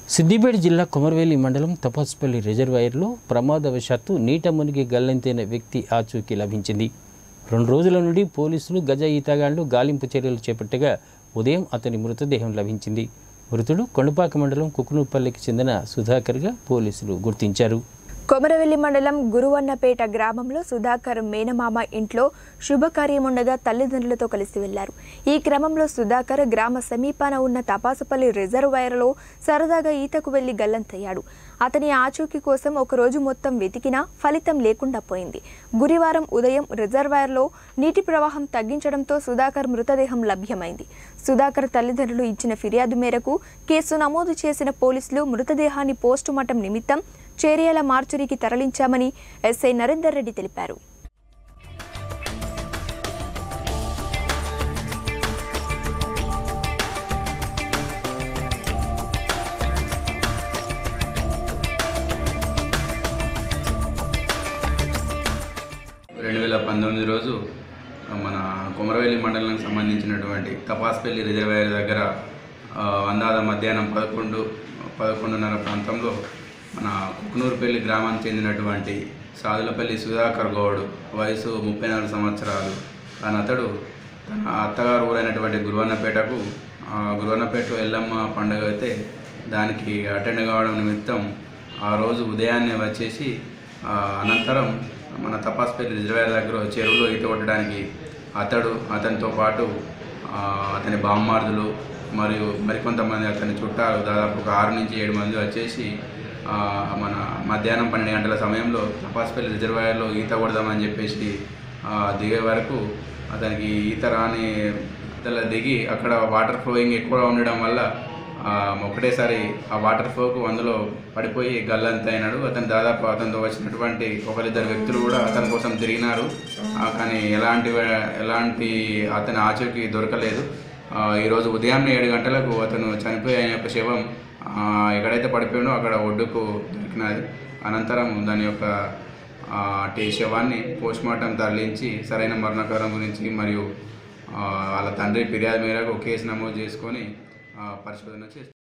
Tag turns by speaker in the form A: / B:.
A: సిద్దిపేట జిల్లా కొమరవేలి మండలం తపస్పల్లి రిజర్వాయర్లో ప్రమాదవశాత్తు నీట మునిగి గల్లంతైన వ్యక్తి ఆచూకీ లభించింది రెండు రోజుల నుండి పోలీసులు గజ ఈతగాళ్లు గాలింపు చర్యలు చేపట్టగా ఉదయం అతని మృతదేహం లభించింది మృతుడు కొండపాక మండలం కుకునూపల్లికి చెందిన సుధాకర్గా పోలీసులు గుర్తించారు
B: కొమరవెల్లి మండలం గురువన్నపేట గ్రామంలో సుధాకర్ మేనమామ ఇంట్లో శుభకార్యం ఉండగా తల్లిదండ్రులతో కలిసి వెళ్లారు ఈ క్రమంలో సుధాకర్ గ్రామ సమీపాన ఉన్న తపాసుపల్లి రిజర్వాయర్లో సరదాగా ఈతకు వెళ్లి గల్లంతయ్యాడు అతని ఆచూకీ కోసం ఒక రోజు మొత్తం వెతికినా ఫలితం లేకుండా పోయింది గురువారం ఉదయం రిజర్వాయర్లో నీటి ప్రవాహం తగ్గించడంతో సుధాకర్ మృతదేహం లభ్యమైంది సుధాకర్ తల్లిదండ్రులు ఇచ్చిన ఫిర్యాదు మేరకు కేసు నమోదు చేసిన పోలీసులు మృతదేహాన్ని పోస్టుమార్టం నిమిత్తం చేరియాల మార్చురీకి తరలించామని ఎస్ఐ నరేందర్ రెడ్డి తెలిపారు
C: రెండు వేల పంతొమ్మిది రోజు మన కొమరవెల్లి మండలానికి సంబంధించినటువంటి తపాస్పల్లి రిజర్వాయర్ దగ్గర ఆ, అందాద మధ్యాహ్నం పదకొండు పదకొండున్నర ప్రాంతంలో మన కుకునూరుపల్లి గ్రామానికి చెందినటువంటి సాదులపల్లి సుధాకర్ గౌడ్ వయసు ముప్పై నాలుగు సంవత్సరాలు తన అతడు తన అత్తగారు ఊరైనటువంటి గురువన్నపేటకు ఆ, గురువన్నపేటలో ఎల్లమ్మ పండుగ అయితే దానికి అటెండ్ కావడం నిమిత్తం ఆ రోజు ఉదయాన్నే వచ్చేసి ఆ, అనంతరం మన తపాస్పల్లి రిజర్వాయర్ దగ్గర చెరువులో ఈత కొట్టడానికి అతడు అతనితో పాటు ఆ, అతని బామ్మార్దులు మరియు మరికొంతమంది అతని చుట్టాలు దాదాపు ఒక ఆరు నుంచి ఏడు మంది వచ్చేసి ఆ, మన మధ్యాహ్నం పన్నెండు గంటల సమయంలో తపాస్పల్లి రిజర్వాయర్లో ఈత కొడదామని చెప్పేసి ఆ, దిగే వరకు అతనికి ఈత రాని అతను దిగి అక్కడ వాటర్ ఫ్లోయింగ్ ఎక్కువ ఉండడం వల్ల ఆ, ఒకటేసారి ఆ వాటర్ ఫ్లోకు అందులో పడిపోయి గల్లంత అయినాడు అతను దాదాపు అతనితో వచ్చినటువంటి ఒకరిద్దరు వ్యక్తులు కూడా అతని కోసం తిరిగినారు ఆ, కానీ ఎలాంటి వే- ఎలాంటి అతని ఆచూకీ దొరకలేదు ఆ, ఈరోజు ఉదయం ఏడు గంటలకు అతను చనిపోయి ఆయన యొక్క శవం ఆ, ఎక్కడైతే పడిపోయాడో అక్కడ ఒడ్డుకు దొరికినది అనంతరం దాని యొక్క ఆ, అటు శవాన్ని పోస్ట్మార్టం తరలించి సరైన మరణకారం గురించి మరియు ఆ, వాళ్ళ తండ్రి ఫిర్యాదు మేరకు కేసు నమోదు చేసుకొని ఆ, పరిశోధన చేస్తారు